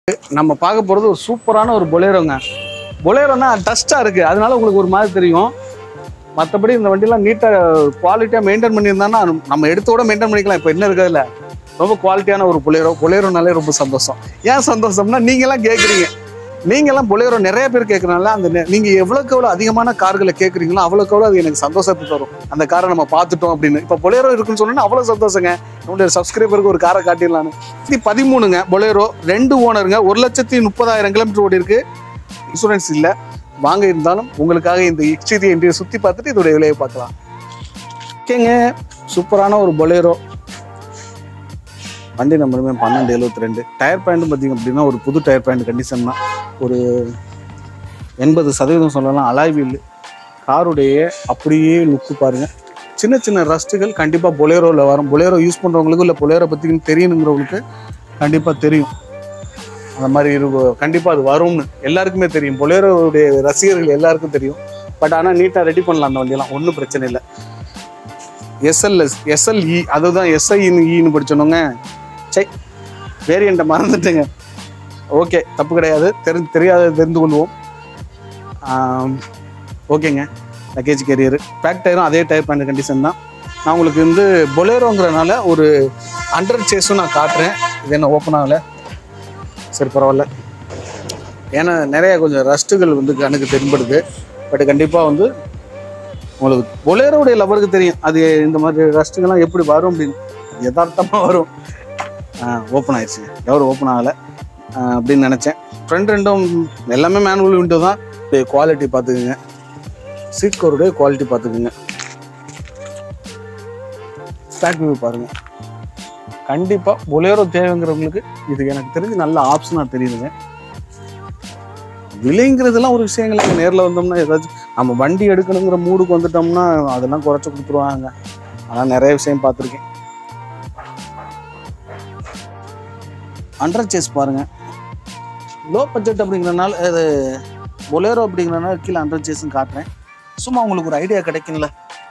நம்ம பார்க்க போகிறது ஒரு சூப்பரான ஒரு பொலேரோங்க பொலேரோனா டஸ்ட்டாக இருக்குது அதனால உங்களுக்கு ஒரு மாதிரி தெரியும் மற்றபடி இந்த வண்டிலாம் நீட்டாக குவாலிட்டியாக மெயின்டைன் பண்ணியிருந்தான்னா நம்ம எடுத்தோட மெயின்டைன் பண்ணிக்கலாம் இப்போ என்ன இருக்குதுல்ல ரொம்ப குவாலிட்டியான ஒரு பொலேரோ பொலேரோனாலே ரொம்ப சந்தோஷம் ஏன் சந்தோஷம்னா நீங்களாம் கேட்குறீங்க நீங்களாம் பொலேரோ நிறைய பேர் கேட்குறனால அந்த நெ- நீங்க எவ்வளோக்கு எவ்வளோ அதிகமான கார்களை கேட்குறீங்களோ அவ்வளோக்கு எவ்வளோ அது எனக்கு சந்தோஷத்தை தரும் அந்த காரை நம்ம பார்த்துட்டோம் அப்படின்னு இப்போ பொலேரோ இருக்குன்னு சொன்னா அவ்வளோ சந்தோஷங்க நம்மளுடைய சப்ஸ்கிரைபருக்கு ஒரு காரை காட்டிடலான்னு இது பதிமூணுங்க பொலேரோ ரெண்டு ஓனருங்க ஒரு லட்சத்தி முப்பதாயிரம் கிலோமீட்டர் ஓடி இருக்கு இன்சூரன்ஸ் இல்லை வாங்க இருந்தாலும் உங்களுக்காக இந்த எக்ஸ்டீரியர் இன்டீரியர் சுற்றி பார்த்துட்டு இதோட விலையை பார்க்கலாம் ஓகேங்க சூப்பரான ஒரு பொலேரோ வண்டி நம்பருமே பன்னெண்டு எழுபத்தி ரெண்டு டயர் பேண்ட்டும் பார்த்தீங்க அப்படின்னா ஒரு புது டயர் பேண்ட் கண்டிஷன் தான் ஒரு எண்பது சதவீதம் சொல்லலாம் அலாய் வீல் காருடைய அப்படியே லுக்கு பாருங்க சின்ன சின்ன ரஸ்ட்டுகள் கண்டிப்பாக பொலேரோவில் வரும் பொலேரோ யூஸ் பண்ணுறவங்களுக்கு இல்லை பொலேரோ பற்றி தெரியணுங்கிறவங்களுக்கு கண்டிப்பாக தெரியும் அந்த மாதிரி இருக்கும் கண்டிப்பாக அது வரும்னு எல்லாருக்குமே தெரியும் பொலேரோவுடைய ரசிகர்கள் எல்லாருக்கும் தெரியும் பட் ஆனால் நீட்டாக ரெடி பண்ணலாம் அந்த வண்டியெல்லாம் ஒன்றும் பிரச்சனை இல்லை எஸ்எல்எஸ் எஸ்எல்இ அதுதான் எஸ்ஐன்னு ஈன்னு படிச்சோனுங்க சை வேரியண்ட்டை மறந்துட்டேங்க ஓகே தப்பு கிடையாது தெரிஞ்சு தெரியாத தெரிந்து கொள்வோம் ஆம், ஓகேங்க லக்கேஜ் கேரியர் பேக் டயரும் அதே டயர் பேண்ட் கண்டிஷன் தான் நான் உங்களுக்கு வந்து பொலேரோங்கிறனால ஒரு ஹண்ட்ரட் சேஸும் நான் காட்டுறேன் இது என்ன ஓப்பன் ஆகலை சரி பரவாயில்ல ஏன்னா நிறைய கொஞ்சம் ரஸ்ட்டுகள் வந்து கண்ணுக்கு தென்படுது பட் கண்டிப்பாக வந்து உங்களுக்கு பொலேரோடைய லவருக்கு தெரியும் அது இந்த மாதிரி ரஸ்ட்டுங்கெல்லாம் எப்படி வரும் அப்படின்னு யதார்த்தமாக வரும் ஓப்பன் ஆயிடுச்சு டவர் ஓப்பன் ஆகலை அப்படின்னு நினச்சேன் ஃப்ரண்ட் ரெண்டும் எல்லாமே மேனுவல் விண்டோ தான் குவாலிட்டி பார்த்துக்குங்க சீட் கவருடைய குவாலிட்டி பார்த்துக்குங்க பேக் வியூ பாருங்கள் கண்டிப்பாக பொலேரோ தேவைங்கிறவங்களுக்கு இது எனக்கு தெரிஞ்சு நல்ல ஆப்ஷனாக தெரியுதுங்க விலைங்கிறதெல்லாம் ஒரு விஷயங்கள் அங்கே நேரில் வந்தோம்னா ஏதாச்சும் நம்ம வண்டி எடுக்கணுங்கிற மூடுக்கு வந்துட்டோம்னா அதெல்லாம் குறைச்சி கொடுத்துருவாங்க அதான் நிறைய விஷயம் பார்த்துருக்கேன் அண்டர் சேஸ் பாருங்க லோ பட்ஜெட் அப்படிங்கிறனால அது பொலேரோ அப்படிங்கிறனால கீழே அண்டர் சேஸ்ன்னு காட்டுறேன் சும்மா உங்களுக்கு ஒரு ஐடியா கிடைக்கும்ல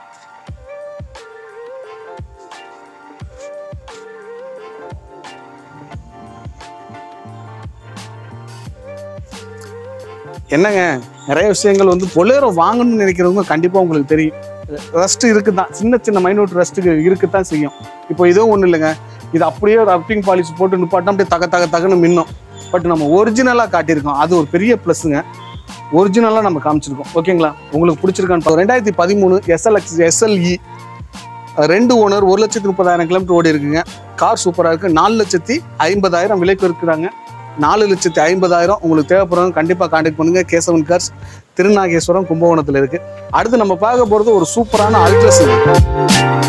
என்னங்க நிறைய விஷயங்கள் வந்து பொலேரோ வாங்கணும்னு நினைக்கிறவங்க கண்டிப்பாக உங்களுக்கு தெரியும் ரஸ்ட் இருக்கு தான் சின்ன சின்ன மைனூட் ரஸ்ட்டுக்கு இருக்குதான் செய்யும் இப்போ இதுவும் ஒன்றும் இல்லைங்க இது அப்படியே ரப்பிங் பாலிஷ் போட்டு நிப்பாட்டம் அப்படியே தக தக தகன்னு மின்னும் பட் நம்ம ஒரிஜினலாக காட்டியிருக்கோம் அது ஒரு பெரிய ப்ளஸ்ஸுங்க ஒரிஜினலாக நம்ம காமிச்சிருக்கோம் ஓகேங்களா உங்களுக்கு பிடிச்சிருக்கான்னு பாருங்க. ரெண்டாயிரத்தி பதிமூணு எஸ்எல்எக்ஸ் எஸ்எல்இ ரெண்டு ஓனர் ஒரு லட்சத்தி முப்பதாயிரம் கிலோமீட்டர் ஓடி இருக்குங்க கார் சூப்பராக இருக்குது நாலு லட்சத்தி ஐம்பதாயிரம் விலைக்கு இருக்கிறாங்க நாலு லட்சத்தி ஐம்பதாயிரம் உங்களுக்கு தேவைப்படுறவங்க கண்டிப்பாக காண்டாக்ட் பண்ணுங்க கேசவன் கார்ஸ் திருநாகேஸ்வரம் கும்பகோணத்தில் இருக்குது அடுத்து நம்ம பார்க்க போகிறது ஒரு சூப்பரான அல்ட்ரஸ்